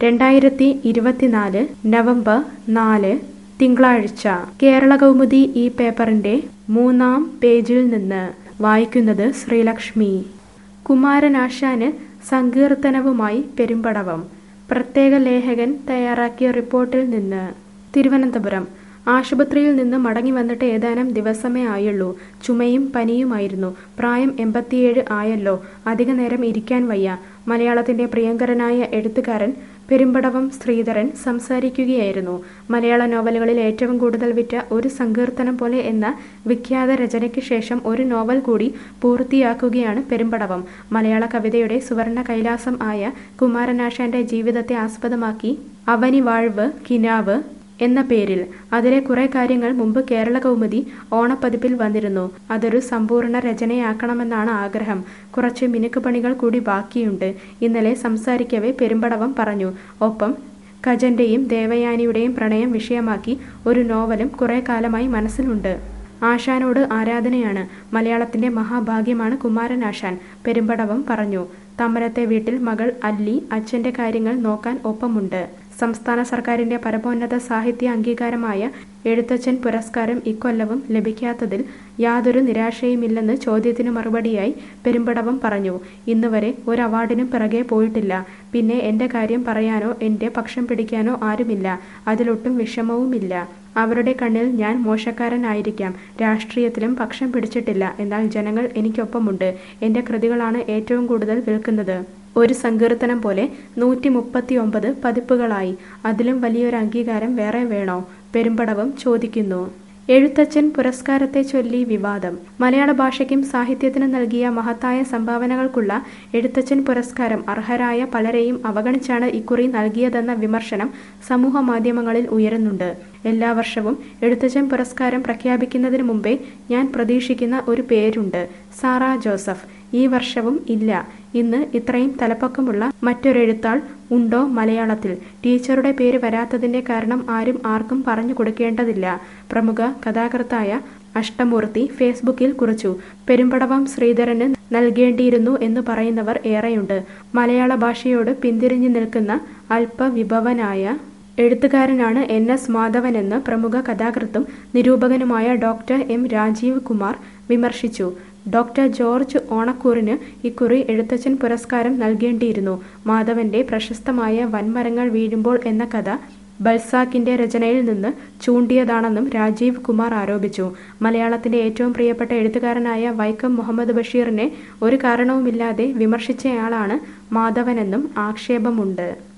രണ്ടായിരത്തി ഇരുപത്തിനാല് നവംബർ നാല് തിങ്കളാഴ്ച കേരള കൗമുദി ഈ പേപ്പറിന്റെ മൂന്നാം പേജിൽ നിന്ന് വായിക്കുന്നത് ശ്രീലക്ഷ്മി കുമാരനാശാന് സങ്കീർത്തനവുമായി പെരുമ്പടവം പ്രത്യേക ലേഖകൻ തയ്യാറാക്കിയ റിപ്പോർട്ടിൽ നിന്ന് തിരുവനന്തപുരം ആശുപത്രിയിൽ നിന്ന് മടങ്ങി വന്നിട്ട് ഏതാനും ദിവസമേ ആയുള്ളൂ ചുമയും പനിയുമായിരുന്നു പ്രായം എൺപത്തിയേഴ് ആയല്ലോ അധിക നേരം ഇരിക്കാൻ വയ്യ മലയാളത്തിന്റെ പ്രിയങ്കരനായ എഴുത്തുകാരൻ പെരുമ്പടവം ശ്രീധരൻ സംസാരിക്കുകയായിരുന്നു മലയാള നോവലുകളിൽ ഏറ്റവും കൂടുതൽ വിറ്റ ഒരു സങ്കീർത്തനം പോലെ എന്ന വിഖ്യാത രചനയ്ക്ക് ശേഷം ഒരു നോവൽ കൂടി പൂർത്തിയാക്കുകയാണ് പെരുമ്പടവം മലയാള കവിതയുടെ സുവർണ കൈലാസം ആയ കുമാരനാശാന്റെ ജീവിതത്തെ ആസ്പദമാക്കി അവനി വാഴ്വ് കിനാവ് എന്ന പേരിൽ അതിലെ കുറെ കാര്യങ്ങൾ മുമ്പ് കേരള കൗമുദി ഓണപ്പതിപ്പിൽ വന്നിരുന്നു അതൊരു സമ്പൂർണ്ണ രചനയാക്കണമെന്നാണ് ആഗ്രഹം കുറച്ച് മിനുക്കുപണികൾ കൂടി ബാക്കിയുണ്ട് ഇന്നലെ സംസാരിക്കവേ പെരുമ്പടവം പറഞ്ഞു ഒപ്പം കജന്റെയും ദേവയാനിയുടെയും പ്രണയം വിഷയമാക്കി ഒരു നോവലും കുറെ കാലമായി മനസ്സിലുണ്ട് ആശാനോട് ആരാധനയാണ് മലയാളത്തിന്റെ മഹാഭാഗ്യമാണ് കുമാരനാശാൻ പെരുമ്പടവം പറഞ്ഞു തമ്മരത്തെ വീട്ടിൽ മകൾ അല്ലി അച്ഛന്റെ കാര്യങ്ങൾ നോക്കാൻ ഒപ്പമുണ്ട് സംസ്ഥാന സർക്കാരിന്റെ പരമോന്നത സാഹിത്യ അംഗീകാരമായ എഴുത്തച്ഛൻ പുരസ്കാരം ഇക്കൊല്ലവും ലഭിക്കാത്തതിൽ യാതൊരു നിരാശയുമില്ലെന്ന് ചോദ്യത്തിന് മറുപടിയായി പെരുമ്പടവം പറഞ്ഞു ഇന്നുവരെ ഒരു അവാർഡിനും പിറകെ പോയിട്ടില്ല പിന്നെ എന്റെ കാര്യം പറയാനോ എന്റെ പക്ഷം പിടിക്കാനോ ആരുമില്ല അതിലൊട്ടും വിഷമവുമില്ല അവരുടെ കണ്ണിൽ ഞാൻ മോശക്കാരനായിരിക്കാം രാഷ്ട്രീയത്തിലും പക്ഷം പിടിച്ചിട്ടില്ല എന്നാൽ ജനങ്ങൾ എനിക്കൊപ്പമുണ്ട് എന്റെ കൃതികളാണ് ഏറ്റവും കൂടുതൽ വിൽക്കുന്നത് ഒരു സങ്കീർത്തനം പോലെ നൂറ്റി മുപ്പത്തി ഒമ്പത് പതിപ്പുകളായി അതിലും വലിയൊരു അംഗീകാരം വേറെ വേണോ പെരുമ്പടവം ചോദിക്കുന്നു എഴുത്തച്ഛൻ പുരസ്കാരത്തെ ചൊല്ലി വിവാദം മലയാള ഭാഷയ്ക്കും സാഹിത്യത്തിനും നൽകിയ മഹത്തായ സംഭാവനകൾക്കുള്ള എഴുത്തച്ഛൻ പുരസ്കാരം അർഹരായ പലരെയും അവഗണിച്ചാണ് ഇക്കുറി നൽകിയതെന്ന വിമർശനം സമൂഹ മാധ്യമങ്ങളിൽ ഉയരുന്നുണ്ട് എല്ലാ വർഷവും എഴുത്തച്ഛൻ പുരസ്കാരം പ്രഖ്യാപിക്കുന്നതിന് മുമ്പേ ഞാൻ പ്രതീക്ഷിക്കുന്ന ഒരു പേരുണ്ട് സാറ ജോസഫ് ഈ വർഷവും ഇല്ല ഇന്ന് ഇത്രയും തലപ്പൊക്കമുള്ള മറ്റൊരെഴുത്താൾ ഉണ്ടോ മലയാളത്തിൽ ടീച്ചറുടെ പേര് വരാത്തതിന്റെ കാരണം ആരും ആർക്കും പറഞ്ഞു കൊടുക്കേണ്ടതില്ല പ്രമുഖ കഥാകൃത്തായ അഷ്ടമൂർത്തി ഫേസ്ബുക്കിൽ കുറിച്ചു പെരുമ്പടവം ശ്രീധരന് നൽകേണ്ടിയിരുന്നു എന്ന് പറയുന്നവർ ഏറെയുണ്ട് മലയാള ഭാഷയോട് പിന്തിരിഞ്ഞു നിൽക്കുന്ന അല്പവിഭവനായ എഴുത്തുകാരനാണ് എൻ എസ് മാധവനെന്ന് പ്രമുഖ കഥാകൃത്തും നിരൂപകനുമായ ഡോക്ടർ എം രാജീവ് കുമാർ വിമർശിച്ചു ഡോക്ടർ ജോർജ് ഓണക്കൂറിന് ഇക്കുറി എഴുത്തച്ഛൻ പുരസ്കാരം നൽകേണ്ടിയിരുന്നു മാധവന്റെ പ്രശസ്തമായ വൻമരങ്ങൾ വീഴുമ്പോൾ എന്ന കഥ ബൽസാക്കിന്റെ രചനയിൽ നിന്ന് ചൂണ്ടിയതാണെന്നും രാജീവ് കുമാർ ആരോപിച്ചു മലയാളത്തിന്റെ ഏറ്റവും പ്രിയപ്പെട്ട എഴുത്തുകാരനായ വൈക്കം മുഹമ്മദ് ബഷീറിനെ ഒരു കാരണവുമില്ലാതെ വിമർശിച്ചയാളാണ് മാധവനെന്നും ആക്ഷേപമുണ്ട്